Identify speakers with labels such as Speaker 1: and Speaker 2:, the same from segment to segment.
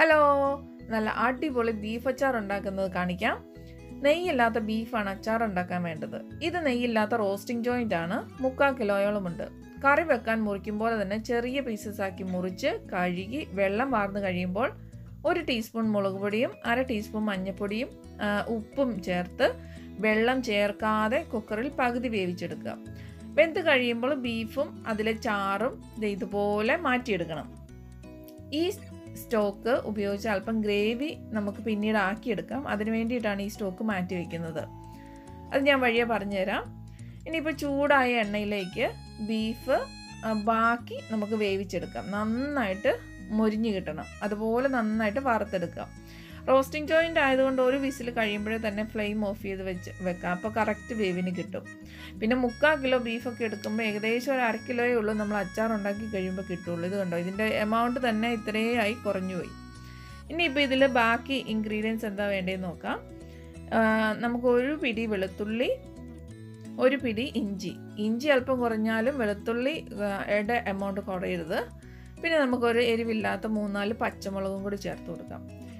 Speaker 1: hello നല്ല അടിപൊളി beef അച്ചാർ ഉണ്ടാക്കുന്നത് കാണിക്കാം നെയ്യില്ലാത്ത ബീഫാണ് അച്ചാർ ഉണ്ടാക്കാൻ വേണ്ടത് ഇത് നെയ്യില്ലാത്ത റോസ്റ്റിംഗ് ജോയിൻ്റ് ആണ് മുക്കാൽ കിലോയോളമുണ്ട് കറി വെക്കാൻ മുറിക്കുമ്പോൾ തന്നെ ചെറിയ പീസസ് ആക്കി മുറിച്ച് കഴുകി വെള്ളം വാർന്നു കഴിയുമ്പോൾ ഒരു ടീസ്പൂൺ മുളക് പൊടിയും അര ടീസ്പൂൺ മഞ്ഞൾപ്പൊടിയും ആ, ഉപ്പും ചേർത്ത് വെള്ളം ചേർക്കാതെ കുക്കറിൽ പകുതി വേവിച്ചെടുക്കുക വെന്ത് കഴിയുമ്പോൾ ബീഫും അതിലെ ചാറും ദേ ഇതുപോലെ മാറ്റിയെടുക്കണം ഈ സ്റ്റോക്ക് ഉപയോഗിച്ച് അല്പം ഗ്രേവി നമുക്ക് പിന്നീട് ആക്കിയെടുക്കാം അതിന് വേണ്ടിയിട്ടാണ് ഈ സ്റ്റോക്ക് മാറ്റി വയ്ക്കുന്നത് അത് ഞാൻ വഴിയെ പറഞ്ഞുതരാം ഇനിയിപ്പോൾ ചൂടായ എണ്ണയിലേക്ക് ബീഫ് ആ, ബാക്കി നമുക്ക് വേവിച്ചെടുക്കാം നന്നായിട്ട് മൊരിഞ്ഞ് കിട്ടണം അതുപോലെ നന്നായിട്ട് വറുത്തെടുക്കാം റോസ്റ്റിംഗ് ജോയിൻ്റ് ആയതുകൊണ്ട് ഒരു വിസിൽ കഴിയുമ്പോഴേ തന്നെ ഫ്ലെയിം ഓഫ് ചെയ്ത് വെച്ച് വെക്കാം അപ്പോൾ കറക്റ്റ് വേവിന് കിട്ടും പിന്നെ മുക്കാൽ കിലോ ബീഫൊക്കെ എടുക്കുമ്പോൾ ഏകദേശം ഒരു അര കിലോയേ ഉള്ളൂ നമ്മൾ അച്ചാർ ഉണ്ടാക്കി കഴിയുമ്പോൾ കിട്ടുള്ളൂ ഇത് കണ്ടോ ഇതിൻ്റെ എമൗണ്ട് തന്നെ ഇത്രയേ ആയി കുറഞ്ഞു പോയി ഇനിയിപ്പോൾ ഇതിൽ ബാക്കി ഇൻഗ്രീഡിയൻസ് എന്താ വേണ്ടതെന്ന് നോക്കാം ആ, നമുക്ക് ഒരു പിടി വെളുത്തുള്ളി ഒരു പിടി ഇഞ്ചി ഇഞ്ചി അല്പം കുറഞ്ഞാലും വെളുത്തുള്ളി യുടെ എമൗണ്ട് കുറയരുത് പിന്നെ നമുക്കൊരു എരിവില്ലാത്ത മൂന്നാല് പച്ചമുളകും കൂടി ചേർത്ത് കൊടുക്കാം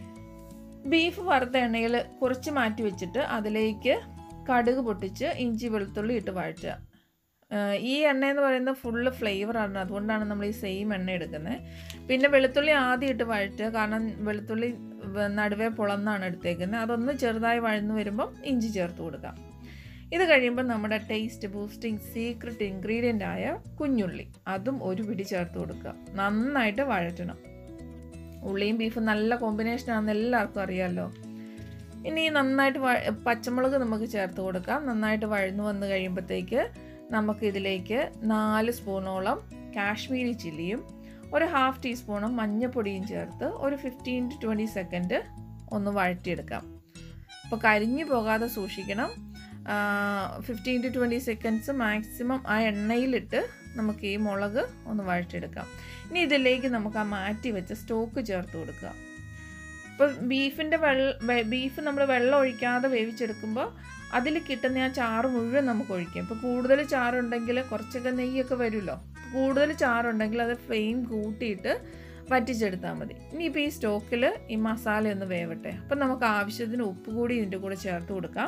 Speaker 1: ബീഫ് വറുത്ത എണ്ണയിൽ കുറച്ച് മാറ്റി വെച്ചിട്ട് അതിലേക്ക് കടുക് പൊട്ടിച്ച് ഇഞ്ചി വെളുത്തുള്ളി ഇട്ട് വഴറ്റുക ആഹ് ഈ എണ്ണ എന്ന് പറയുന്നത് ഫുള്ള് ഫ്ലേവറാണ് അതുകൊണ്ടാണ് നമ്മൾ ഈ സെയിം എണ്ണ എടുക്കുന്നത് പിന്നെ വെളുത്തുള്ളി ആദ്യം ഇട്ട് വഴറ്റുക കാരണം വെളുത്തുള്ളി വ- നടുവേ പൊളന്നാണ് എടുത്തേക്കുന്നത് അതൊന്ന് ചെറുതായി വഴന്നു വരുമ്പം ഇഞ്ചി ചേർത്ത് കൊടുക്കാം ഇത് കഴിയുമ്പോൾ നമ്മുടെ ടേസ്റ്റ് ബൂസ്റ്റിംഗ് സീക്രട്ട് ഇൻഗ്രീഡിയൻ്റ് ആയ കുഞ്ഞുള്ളി അതും ഒരു പിടി ചേർത്ത് കൊടുക്കുക നന്നായിട്ട് വഴറ്റണം ഉള്ളിയും ബീഫും നല്ല കോമ്പിനേഷൻ ആണെന്ന് എല്ലാവർക്കും അറിയാമല്ലോ ഇനി നന്നായിട്ട് വഴ പച്ചമുളക് നമുക്ക് ചേർത്ത് കൊടുക്കാം നന്നായിട്ട് വഴന്നു വന്ന് കഴിയുമ്പോഴത്തേക്ക് നമുക്ക് ഇതിലേക്ക് നാല് സ്പൂണോളം കാശ്മീരി ചില്ലിയും ഒരു ഹാഫ് ടീസ്പൂണും മഞ്ഞൾപ്പൊടിയും ചേർത്ത് ഒരു ഫിഫ്റ്റീൻ ടു ട്വൻറ്റി സെക്കൻഡ് ഒന്ന് വഴറ്റിയെടുക്കാം അപ്പോൾ കരിഞ്ഞു പോകാതെ സൂക്ഷിക്കണം fifteen to twenty seconds maximum ആ എണ്ണയിലിട്ട് നമുക്ക് ഈ മുളക് ഒന്ന് വഴറ്റിയെടുക്കാം ഇനി ഇതിലേക്ക് നമുക്ക് ആ മാറ്റി വെച്ച സ്റ്റോക്ക് ചേർത്ത് കൊടുക്കുക ഇപ്പോൾ ബീഫിൻ്റെ വെള്ള ബീഫ് നമ്മൾ വെള്ളം ഒഴിക്കാതെ വേവിച്ചെടുക്കുമ്പോൾ അതിൽ കിട്ടുന്ന ആ ചാറ് മുഴുവൻ നമുക്ക് ഒഴിക്കാം ഇപ്പോൾ കൂടുതൽ ചാറുണ്ടെങ്കിൽ കുറച്ചൊക്കെ നെയ്യൊക്കെ വരുമല്ലോ കൂടുതൽ ചാറുണ്ടെങ്കിൽ അത് ഫ്ലെയിം കൂട്ടിയിട്ട് വറ്റിച്ചെടുത്താൽ മതി ഇനിയിപ്പോൾ ഈ സ്റ്റോക്കിൽ ഈ മസാല ഒന്ന് വേവട്ടെ അപ്പം നമുക്ക് ആവശ്യത്തിന് ഉപ്പ് കൂടി ഇതിൻ്റെ കൂടെ ചേർത്ത് കൊടുക്കാം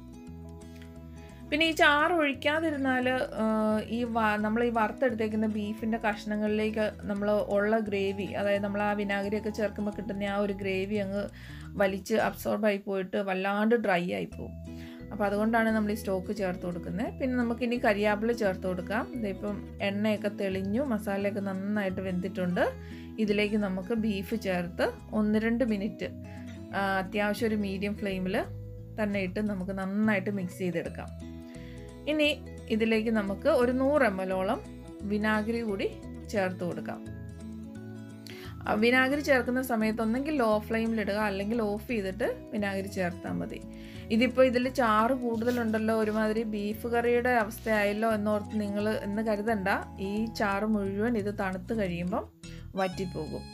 Speaker 1: പിന്നെ ഈ ചാറ് ഒഴിക്കാതിരുന്നാൽ ഈ നമ്മൾ ഈ വറുത്തെടുത്തേക്കുന്ന ബീഫിൻ്റെ കഷ്ണങ്ങളിലേക്ക് നമ്മൾ ഉള്ള ഗ്രേവി അതായത് നമ്മൾ ആ വിനാഗിരിയൊക്കെ ചേർക്കുമ്പോൾ കിട്ടുന്ന ആ ഒരു ഗ്രേവി അങ്ങ് വലിച്ച് അബ്സോർബ് ആയി പോയിട്ട് വല്ലാണ്ട് ഡ്രൈ ആയി പോകും അപ്പോൾ അതുകൊണ്ടാണ് നമ്മൾ ഈ സ്റ്റോക്ക് ചേർത്ത് കൊടുക്കുന്നത് പിന്നെ നമുക്കിനി കരിയാപ്പില ചേർത്ത് കൊടുക്കാം ഇതിപ്പം എണ്ണയൊക്കെ തെളിഞ്ഞു മസാലയൊക്കെ നന്നായിട്ട് വെന്തിട്ടുണ്ട് ഇതിലേക്ക് നമുക്ക് ബീഫ് ചേർത്ത് ഒന്ന് രണ്ട് മിനിറ്റ് അത്യാവശ്യം ഒരു മീഡിയം ഫ്ലെയിമിൽ തന്നെ ഇട്ട് നമുക്ക് നന്നായിട്ട് മിക്സ് ചെയ്തെടുക്കാം ഇനി ഇതിലേക്ക് നമുക്ക് ഒരു നൂറ് എം എല്ലോളം വിനാഗിരി കൂടി ചേർത്ത് കൊടുക്കാം ആ വിനാഗിരി ചേർക്കുന്ന സമയത്ത് ഒന്നെങ്കിൽ ലോ ഫ്ലെയിമിലിടുക അല്ലെങ്കിൽ ഓഫ് ചെയ്തിട്ട് വിനാഗിരി ചേർത്താൽ മതി ഇതിപ്പോൾ ഇതിൽ ചാറ് കൂടുതലുണ്ടല്ലോ ഒരുമാതിരി ബീഫ് കറിയുടെ അവസ്ഥയായല്ലോ എന്നോർത്ത് നിങ്ങൾ എന്ന് കരുതണ്ട ഈ ചാറ് മുഴുവൻ ഇത് തണുത്ത് കഴിയുമ്പം വറ്റിപ്പോകും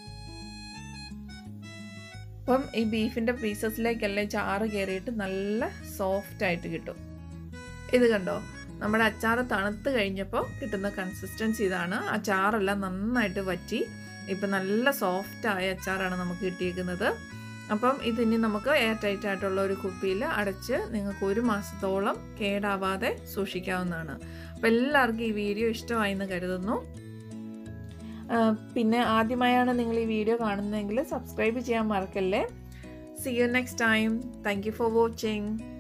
Speaker 1: അപ്പം ഈ ബീഫിൻ്റെ പീസസിലേക്കല്ലേ ചാറ് കയറിയിട്ട് നല്ല സോഫ്റ്റ് ആയിട്ട് കിട്ടും ഇത് കണ്ടോ നമ്മുടെ അച്ചാർ തണുത്ത് കഴിഞ്ഞപ്പോൾ കിട്ടുന്ന കൺസിസ്റ്റൻസി ഇതാണ് അച്ചാറെല്ലാം നന്നായിട്ട് വറ്റി ഇപ്പം നല്ല സോഫ്റ്റായ അച്ചാറാണ് നമുക്ക് കിട്ടിയിരിക്കുന്നത് അപ്പം ഇതിനി നമുക്ക് എയർ ടൈറ്റ് ആയിട്ടുള്ള ഒരു കുപ്പിയിൽ അടച്ച് നിങ്ങൾക്ക് ഒരു മാസത്തോളം കേടാവാതെ സൂക്ഷിക്കാവുന്നതാണ് അപ്പോൾ എല്ലാവർക്കും ഈ വീഡിയോ ഇഷ്ടമായി എന്ന് കരുതുന്നു ആ, പിന്നെ ആദ്യമായാണ് നിങ്ങൾ ഈ വീഡിയോ കാണുന്നതെങ്കിൽ സബ്സ്ക്രൈബ് ചെയ്യാൻ മറക്കല്ലേ see you next time thank you for watching